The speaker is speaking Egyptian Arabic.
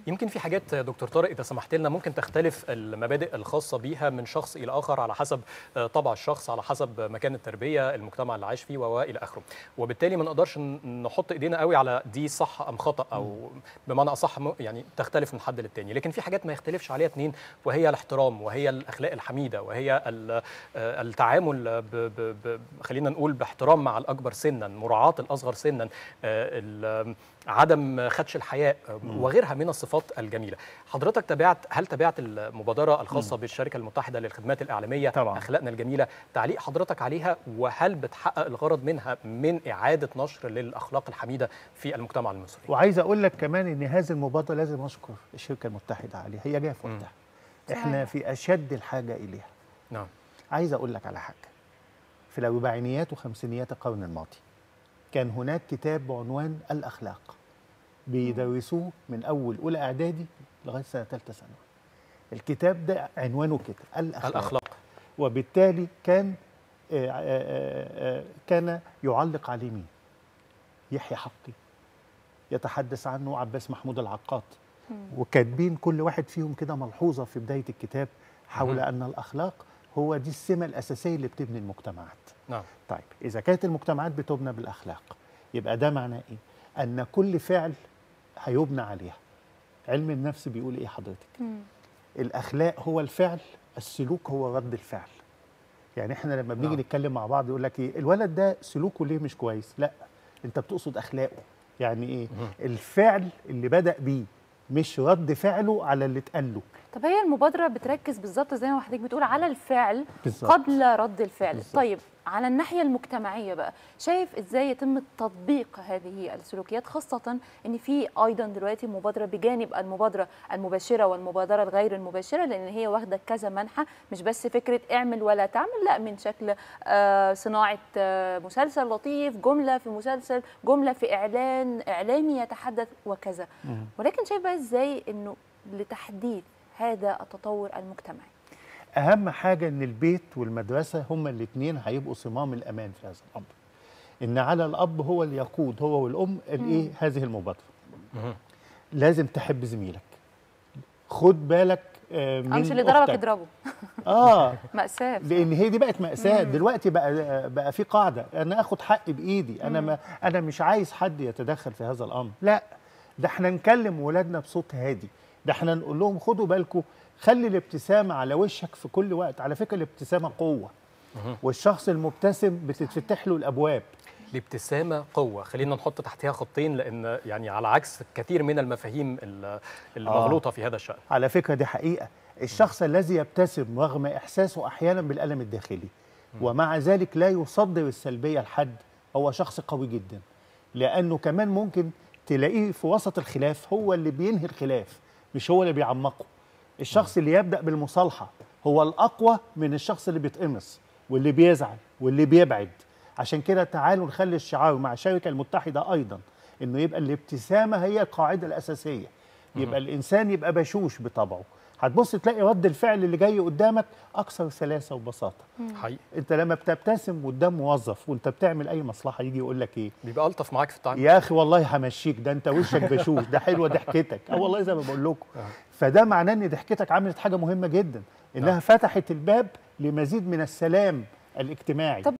يمكن في حاجات دكتور طارق اذا سمحت لنا ممكن تختلف المبادئ الخاصه بيها من شخص الى اخر على حسب طبع الشخص على حسب مكان التربيه المجتمع اللي عايش فيه والى اخره وبالتالي ما نقدرش نحط ايدينا قوي على دي صح ام خطا او بمعنى اصح يعني تختلف من حد للتاني لكن في حاجات ما يختلفش عليها اتنين وهي الاحترام وهي الاخلاق الحميده وهي التعامل ب ب ب خلينا نقول باحترام مع الاكبر سنا مراعاه الاصغر سنا عدم خدش الحياء وغيرها من الصفات الجميله حضرتك تابعت هل تابعت المبادره الخاصه مم. بالشركه المتحده للخدمات الاعلاميه طبعا. اخلاقنا الجميله تعليق حضرتك عليها وهل بتحقق الغرض منها من اعاده نشر للاخلاق الحميده في المجتمع المصري وعايز اقول لك كمان ان هذه المبادره لازم اشكر الشركه المتحده عليها هي جايه في وقتها احنا في اشد الحاجه اليها نعم عايز اقول لك على حاجه في الاربعينيات وخمسينيات القرن الماضي كان هناك كتاب بعنوان الاخلاق بيدرسوه من اول اولى اعدادي لغايه سنه ثالثه ثانوي الكتاب ده عنوانه كده الاخلاق, الأخلاق. وبالتالي كان آآ آآ كان يعلق عليه مين يحيى حقي يتحدث عنه عباس محمود العقاد وكاتبين كل واحد فيهم كده ملحوظه في بدايه الكتاب حول ان الاخلاق هو دي السمه الاساسيه اللي بتبني المجتمعات نعم طيب اذا كانت المجتمعات بتبنى بالاخلاق يبقى ده معناه ايه ان كل فعل هيبنى عليها علم النفس بيقول ايه حضرتك مم. الاخلاق هو الفعل السلوك هو رد الفعل يعني احنا لما بنيجي نعم. نتكلم مع بعض يقول لك ايه الولد ده سلوكه ليه مش كويس لا انت بتقصد اخلاقه يعني ايه مم. الفعل اللي بدا بيه مش رد فعله على اللي اتقال له طب هي المبادره بتركز بالظبط زي ما حضرتك بتقول على الفعل بالظبط. قبل رد الفعل بالظبط. طيب على الناحيه المجتمعيه بقى شايف ازاي يتم تطبيق هذه السلوكيات خاصه ان في ايضا دلوقتي مبادره بجانب المبادره المباشره والمبادره الغير المباشره لان هي واخده كذا منحى مش بس فكره اعمل ولا تعمل لا من شكل آه صناعه آه مسلسل لطيف جمله في مسلسل جمله في اعلان اعلامي يتحدث وكذا ولكن شايف بقى ازاي انه لتحديث هذا التطور المجتمعي اهم حاجه ان البيت والمدرسه هما الاثنين هيبقوا صمام الامان في هذا الامر ان على الاب هو اللي يقود هو والام الايه هذه المبادره مهم. لازم تحب زميلك خد بالك آه، من أو مش اللي ضربك أختك. اضربه اه مأساة لان هي دي بقت ماساه دلوقتي بقى بقى في قاعده انا اخد حقي بايدي انا ما انا مش عايز حد يتدخل في هذا الامر لا ده احنا نكلم ولادنا بصوت هادي ده احنا نقول لهم خدوا بالكم خلي الابتسامه على وشك في كل وقت على فكره الابتسامه قوه والشخص المبتسم بتتفتح له الابواب الابتسامه قوه خلينا نحط تحتها خطين لان يعني على عكس كثير من المفاهيم ال- المغلوطه في هذا الشان على فكره دي حقيقه الشخص الذي يبتسم رغم احساسه احيانا بالالم الداخلي ومع ذلك لا يصدر السلبيه لحد هو شخص قوي جدا لانه كمان ممكن تلاقيه في وسط الخلاف هو اللي بينهي الخلاف مش هو اللي بيعمقه الشخص اللي يبدا بالمصالحه هو الاقوى من الشخص اللي بيتقمص واللي بيزعل واللي بيبعد عشان كده تعالوا نخلي الشعار مع الشركه المتحده ايضا انه يبقى الابتسامه هي القاعده الاساسيه يبقى الانسان يبقى بشوش بطبعه هتبص تلاقي رد الفعل اللي جاي قدامك اكثر سلاسه وبساطه حقيقي انت لما بتبتسم قدام موظف وانت بتعمل اي مصلحه يجي يقول لك ايه بيبقى الطف معاك في التعامل يا اخي والله همشيك ده انت وشك بشوش ده حلوه ضحكتك اه والله زي ما بقول لكم فده معناه ان ضحكتك عملت حاجه مهمه جدا انها فتحت الباب لمزيد من السلام الاجتماعي